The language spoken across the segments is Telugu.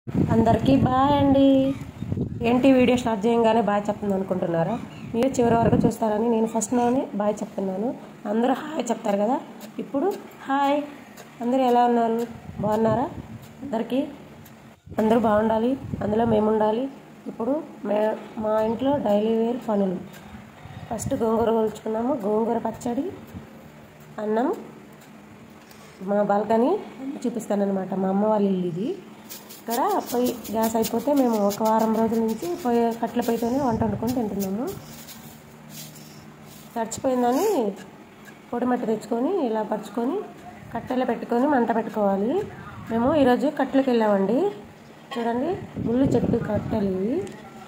అందరికీ బాయ్ అండి ఏంటి వీడియో స్టార్ట్ చేయగానే బాయ్ చెప్తుంది అనుకుంటున్నారా మీరు చివరి వరకు చూస్తారని నేను ఫస్ట్లోనే బాయ్ చెప్తున్నాను అందరూ హాయ్ చెప్తారు కదా ఇప్పుడు హాయ్ అందరూ ఎలా ఉన్నారు బాగున్నారా అందరికీ అందరూ బాగుండాలి అందులో మేము ఉండాలి ఇప్పుడు మే మా ఇంట్లో డైలీ వేర్ పనులు ఫస్ట్ గోంగూర కొలుచుకున్నాము గోంగూర పచ్చడి అన్నం మా బాల్కనీ చూపిస్తానమాట మా అమ్మ వాళ్ళ ఇల్లు ఇది ఇక్కడ పొయ్యి గ్యాస్ అయిపోతే మేము ఒక వారం రోజుల నుంచి పొయ్యి కట్టెల పొయ్యితోనే వంట వండుకొని తింటున్నాము తడిచిపోయిందని పొడి మట్టి తెచ్చుకొని ఇలా పరుచుకొని కట్టెలు పెట్టుకొని మంట పెట్టుకోవాలి మేము ఈరోజు కట్టెలకు వెళ్ళామండి చూడండి ముళ్ళు చెట్టు కట్టెలు ఇవి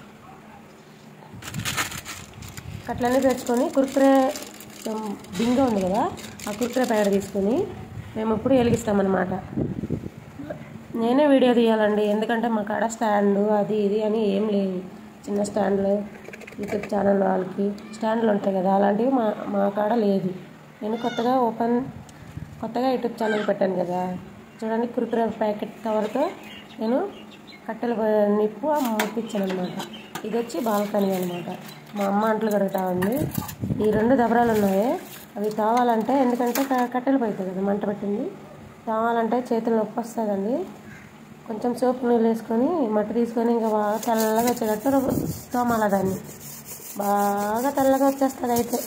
కట్లన్నీ తెచ్చుకొని కుర్కురే బింగ ఉంది కదా ఆ కుర్కురే ప్యాడ్ తీసుకొని మేము ఇప్పుడు వెలిగిస్తామన్నమాట నేనే వీడియో తీయాలండి ఎందుకంటే మా కాడ స్టాండ్ అది ఇది అని ఏం లేవు చిన్న స్టాండ్లు యూట్యూబ్ ఛానల్ వాళ్ళకి స్టాండ్లు ఉంటాయి కదా అలాంటివి మా మా కాడ లేదు నేను కొత్తగా ఓపెన్ కొత్తగా యూట్యూబ్ ఛానల్ పెట్టాను కదా చూడండి కుర్కురే ప్యాకెట్ కవర్తో నేను కట్టెలు నిప్పు ముట్టించాను అనమాట ఇది వచ్చి బాల్కనీ అనమాట మా అమ్మ అంట్లు కడుగుతా ఉంది ఈ రెండు దబరాలు ఉన్నాయి అవి కావాలంటే ఎందుకంటే క- కట్టెలు పోతుంది కదా మంట పెట్టింది కావాలంటే చేతులు నొప్పి వస్తుందండి కొంచెం సోపు నీళ్ళు వేసుకొని మట్టి తీసుకొని ఇంకా బాగా తెల్లగా వచ్చేటట్టు రుబ్బు- తోమాల దాన్ని బాగా తెల్లగా వచ్చేస్తుంది అయితే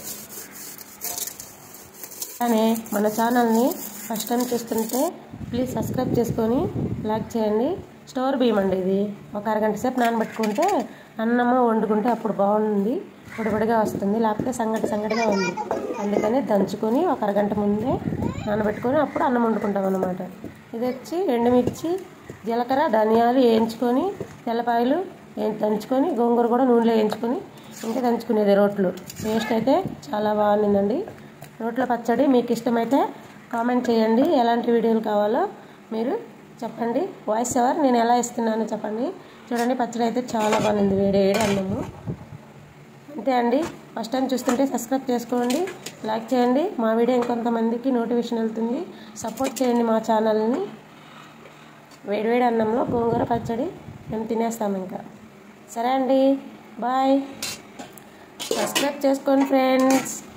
కానీ మన ఛానల్ని ఫస్ట్ టైం చూస్తుంటే ప్లీజ్ సబ్స్క్రైబ్ చేసుకొని లైక్ చేయండి స్టోర్ బియ్యం అండి ఇది ఒక అరగంట సేపు నానబెట్టుకుంటే అన్నము వండుకుంటే అప్పుడు బాగుంది పొడిపొడిగా వస్తుంది లేకపోతే సంగటి సంగటిగా ఉంది అందుకని దంచుకొని ఒక అరగంట ముందే నానబెట్టుకొని అప్పుడు అన్నం వండుకుంటాం అన్నమాట ఇది వచ్చి ఎండుమిర్చి జీలకర్ర ధనియాలు వేయించుకొని తెల్లపాయలు ఏ- దంచుకొని గోంగూర కూడా నూనెలో వేయించుకొని ఇంకా దంచుకునేది రోట్లు టేస్ట్ అయితే చాలా బాగుందండి రోట్ల పచ్చడి మీకు ఇష్టమైతే కామెంట్ చేయండి ఎలాంటి వీడియోలు కావాలో మీరు చెప్పండి వాయిస్ ఎవర్ నేను ఎలా ఇస్తున్నానో చెప్పండి చూడండి పచ్చడి అయితే చాలా బాగుంది వేడి వేడి అన్నము అంతే అండి ఫస్ట్ టైం చూస్తుంటే సబ్స్క్రైబ్ చేసుకోండి లైక్ చేయండి మా వీడియో ఇంకొంతమందికి నోటిఫికేషన్ వెళ్తుంది సపోర్ట్ చేయండి మా ఛానల్ని వేడివేడి అన్నంలో గోంగూర పచ్చడి మేము తినేస్తాం ఇంకా సరే అండి బాయ్ సబ్స్క్రైబ్ చేసుకోండి ఫ్రెండ్స్